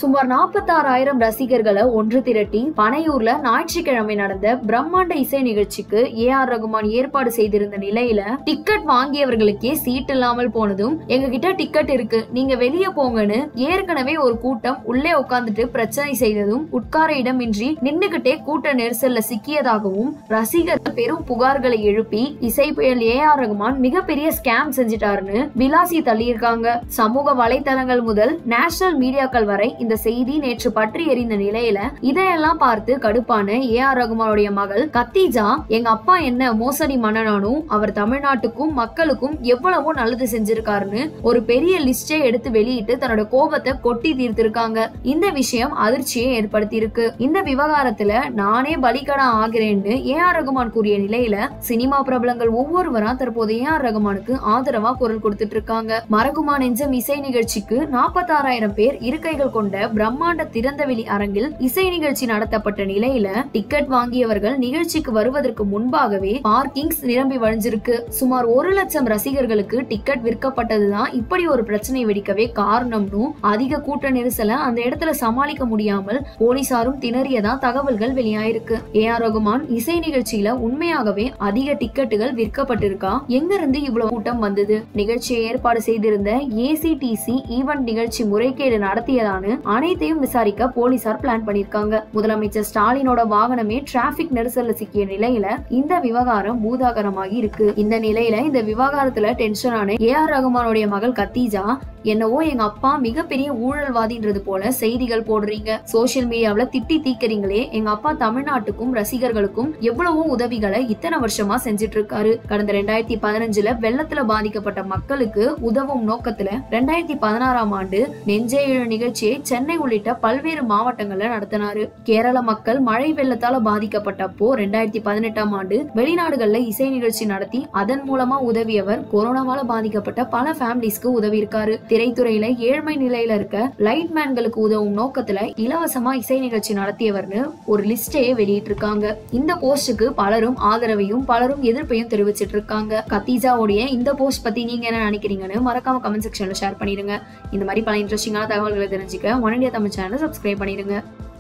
சுமார் நாற்பத்தாறாயிரம் ரசிகர்களை ஒன்று திரட்டி பனையூர்ல ஞாயிற்றுக்கிழமை நடந்த பிரம்மாண்ட இசை நிகழ்ச்சிக்கு ஏ ஆர் ரகுமான் ஏற்பாடு செய்திருந்த நிலையில டிக்கெட் வாங்கியவர்களுக்கே சீட் இல்லாமல் போனதும் எங்க கிட்ட டிக்கெட் இருக்கு நீங்க வெளியே போங்கன்னு ஏற்கனவே ஒரு கூட்டம் உள்ளே உட்கார்ந்துட்டு பிரச்சனை செய்ததும் உட்கார இடமின்றி நின்னுகிட்டே கூட்ட நெரிசல்ல சிக்கியதாகவும் ரசிகர்கள் பெரும் புகார்களை எழுப்பி இசை புயல் ஏ ஆர் ரகுமான் மிகப்பெரிய ஸ்கேம் செஞ்சிட்டாருன்னு விலாசி தள்ளியிருக்காங்க சமூக வலைதளங்கள் முதல் நேஷனல் மீடியாக்கள் வரை இந்த செய்தி நேற்று பற்றி எறிந்த நிலையில இதையெல்லாம் பார்த்து கடுப்பான ஏ ஆர் ரகுமானுடைய மகள் கத்தீஜா எங்க அப்பா என்ன மோசடி மன்னனானும் அவர் தமிழ்நாட்டுக்கும் மக்களுக்கும் எவ்வளவோ நல்லது செஞ்சிருக்காருன்னு ஒரு பெரிய லிஸ்டே எடுத்து வெளியிட்டு தன்னோட கோபத்தை கொட்டி தீர்த்திருக்காங்க இந்த விஷயம் அதிர்ச்சியை ஏற்படுத்தி இருக்கு இந்த விவகாரத்துல நானே பலிகடா ஆகிறேன்னு ஏ ஆர் ரகுமான் கூறிய நிலையில சினிமா பிரபலங்கள் ஒவ்வொருவரா தற்போது ஏ ஆர் ரகுமானுக்கு ஆதரவா குரல் கொடுத்துட்டு இருக்காங்க மரகுமா நெஞ்சம் இசை நிகழ்ச்சிக்கு நாற்பத்தாறாயிரம் பேர் இருக்கைகள் கொண்ட பிரம்மாண்ட திறந்தவெளி அரங்கில் இசை நிகழ்ச்சி நடத்தப்பட்ட நிலையில டிக்கெட் வாங்கியவர்கள் நிகழ்ச்சிக்கு வருவதற்கு முன்பாகவே பார்க்கிங்ஸ் நிரம்பி வழிஞ்சிருக்கு சுமார் ஒரு லட்சம் ரசிகர்களுக்கு டிக்கெட் விற்கப்பட்டதுதான் இப்படி ஒரு பிரச்சனை வெடிக்கவே காரணம்னு அதிக கூட்ட நெரிசலை அந்த இடத்துல சமாளிக்க முடியாமல் போலீசாரும் திணறியதா தகவல்கள் வெளியாயிருக்கு ஏ ஆர் ரகுமான் இசை நிகழ்ச்சியில உண்மையாகவே அதிக டிக்கெட்டுகள் விற்கப்பட்டிருக்கா எங்க இருந்து இவ்வளவு கூட்டம் வந்தது நிகழ்ச்சியை ஏற்பாடு செய்திருந்த ஏசிடிசி ஈவென்ட் நிகழ்ச்சி முறைகேடு நடத்தியதான்னு அனைத்தையும் விசாரிக்க போலீசார் பிளான் பண்ணிருக்காங்க முதலமைச்சர் ஸ்டாலினோட வாகனமே டிராபிக் நெரிசல்ல சிக்கிய நிலையில இந்த விவகாரம் பூதாகரமாகி இருக்கு இந்த நிலையில இந்த விவகாரத்துல டென்ஷனான ஏ ஆர் ரகுமானுடைய மகள் கத்தீஜா என்னவோ எங்க அப்பா மிகப்பெரிய ஊழல்வாதின்றது போல செய்திகள் போடுறீங்க சோசியல் மீடியாவுல திட்டி தீக்கிறீங்களே எங்க அப்பா தமிழ்நாட்டுக்கும் ரசிகர்களுக்கும் எவ்வளவோ உதவிகளை இத்தனை வருஷமா செஞ்சுட்டு இருக்காரு கடந்த ரெண்டாயிரத்தி பதினஞ்சுல வெள்ளத்துல பாதிக்கப்பட்ட மக்களுக்கு உதவும் நோக்கத்துல ரெண்டாயிரத்தி பதினாறாம் ஆண்டு நெஞ்சே எழு நிகழ்ச்சியை சென்னை உள்ளிட்ட பல்வேறு மாவட்டங்கள்ல நடத்தினாரு கேரள மக்கள் மழை வெள்ளத்தால பாதிக்கப்பட்டப்போ ரெண்டாயிரத்தி பதினெட்டாம் ஆண்டு வெளிநாடுகள்ல இசை நிகழ்ச்சி நடத்தி அதன் மூலமா உதவியவர் கொரோனாவால பாதிக்கப்பட்ட பல ஃபேமிலிஸ்க்கு உதவி இருக்காரு திரைத்துறையில ஏழ்மை நிலையில இருக்க லைட் மேன்களுக்கு உதவும் நோக்கத்துல இலவசமா இசை நிகழ்ச்சி நடத்தியவர்னு ஒரு லிஸ்டையே வெளியிட்டிருக்காங்க இந்த போஸ்டுக்கு பலரும் ஆதரவையும் பலரும் எதிர்ப்பையும் தெரிவிச்சிட்டு இருக்காங்க கத்தீஜாவுடைய இந்த போஸ்ட் பத்தி நீங்க என்ன நினைக்கிறீங்கன்னு மறக்காம கமெண்ட் செக்ஷன்ல ஷேர் பண்ணிடுங்க இந்த மாதிரி பல இன்ட்ரெஸ்டிங்கான தகவல்களை தெரிஞ்சுக்க ஒன் இந்தியா தமிழ் சேனலை சப்ஸ்கிரைப் பண்ணிடுங்க